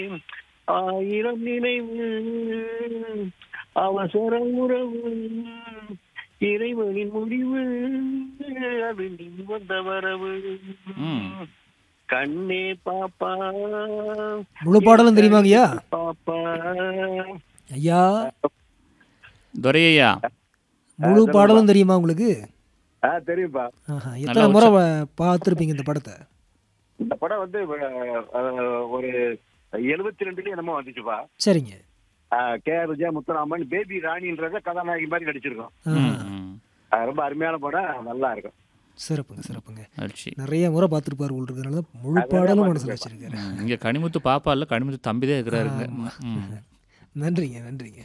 ஆயிரம் நினைவு அவசர உறவு இறைவனின் முடிவு அது நீ வந்த வரவு ம். கண்ணே பாப்பா முழு பாடலும் தெரியுமாங்கய்யா பாப்பா ஐயா துரையா முழு பாடலும் தெரியுமா உங்களுக்கு ஆ தெரியும்பா ஆஹா, எத்தனை முறை வ- பார்த்திருப்பீங்க இந்த படத்தை இந்த படம் வந்து அஹ், ஒரு எழுபத்தி ரெண்டுலயும் என்னமோ வந்துச்சுப்பா சரிங்க K R Vijaya Muthuraman baby ராணின்றத கதாநாயகி மாதிரி நடிச்சிருக்கோம் ஆஹா, ம். அது ரொம்ப அருமையான படம் நல்லா இருக்கும் சிறப்புங்க சிறப்புங்க மகிழ்ச்சி நிறைய முறை பார்த்துருப்பாரு உங்களுக்கு அதனால முழு பாடலும் மனசில் வச்சிருக்காரு ம், இங்க கனிமுத்து பாப்பா இல்ல கனிமுத்து தம்பி தான் இருக்கிறாருங்க ம். நன்றிங்க நன்றிங்க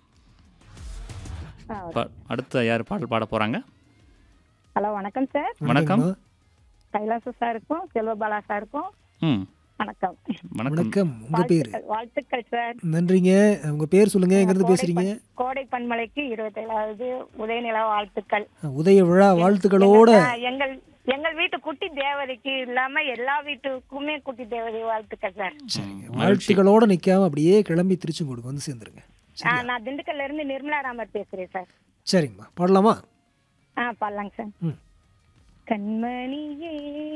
பா- அடுத்த யார் பாடல் பாட போறாங்க ஹலோ வணக்கம் சார் வணக்கம். வணக்கம்மா. கைலாச சாருக்கும் செல்வபாலா சாருக்கும் ம் வணக்கம் வணக்கம் வணக்கம் உங்க பேரு வாழ்த்துக்கள் வாழ்த்துக்கள் சார் நன்றிங்க உங்க பேர் சொல்லுங்க எங்க இருந்து கோடை பேசுறீங்க பண்- கோடை பண்மலைக்கு இருபத்தேழாவது உதயநிலா வாழ்த்துக்கள் உதய விழா வாழ்த்துக்களோட ஆ, எங்கள் எங்கள் வீட்டு குட்டி தேவதைக்கு இல்லாம எல்லா வீட்டுக்குமே குட்டி தேவதை வாழ்த்துக்கள் சார் வாழ்த்துக்களோட நிக்காம அப்படியே கிளம்பி திருச்செங்கோடுக்கு வந்து சேர்ந்துருங்க ஆ, நான் திண்டுக்கல்ல இருந்து நிர்மலா ராமர் பேசுறேன் சார் சரிங்கம்மா பாடலாமா ஆ பாடலாங்க சார் ம். கண்மணியே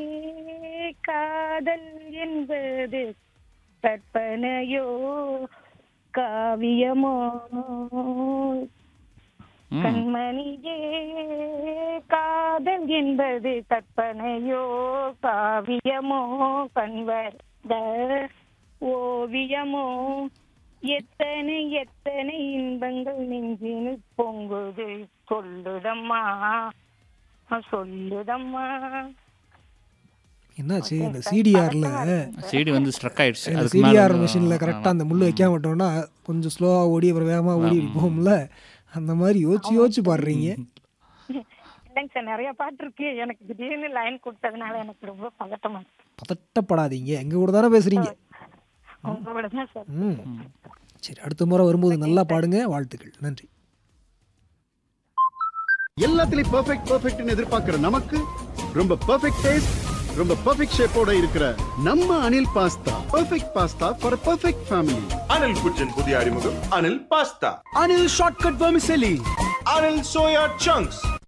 காதல் என்பது கற்பனையோ காவியமோ ம். கண்மணியே காதல் என்பது கற்பனையோ காவியமோ கண்வர்த ஓவியமோ எத்தனை எத்தனை இன்பங்கள் நெஞ்சினில் பொங்குது சொல்லுதம்மா சொல்லுதம்மா என்னாச்சு இந்த சிடிஆர்ல சிடி வந்து ஸ்ட்ரக் ஆயிடுச்சு இந்த அதுக்கு மேல சிடிஆர் வந்து- மிஷின்ல கரெக்டாக அந்த முள்ளு வைக்காம விட்டோம்னா கொஞ்சம் ஸ்லோவா ஓடி அப்புறம் வேகமா ஓடி இப்படி போகும்ல அந்த மாதிரி யோசிச்சு யோசிச்சு பாடுறீங்க இல்லைங்க சார் நிறைய பாட்டு இருக்கு எனக்கு திடீர்னு லைன் கொடுத்ததுனால எனக்கு ரொம்ப பதட்டமா இருக்கு பதட்டப்படாதீங்க எங்க கூட தானே பேசுறீங்க உங்களோட தான் சார் ம் சரி அடுத்த முறை வரும்போது நல்லா பாடுங்க வாழ்த்துக்கள் நன்றி எல்லாத்துலயும் பெர்ஃபெக்ட் பெர்ஃபெக்ட்னு எதிர்பார்க்கிற நமக்கு ரொம்ப பெர்ஃபெக்ட் டேஸ்ட் ரொம்ப பெர்ஃபெக்ட் ஷேப்போட இருக்கிற நம்ம Anil pasta perfect pasta for perfect family Anil കുറ്റൻ പുതിയ അറിമുഖം Anil pasta Anil shortcut vermicelli Anil soya chunks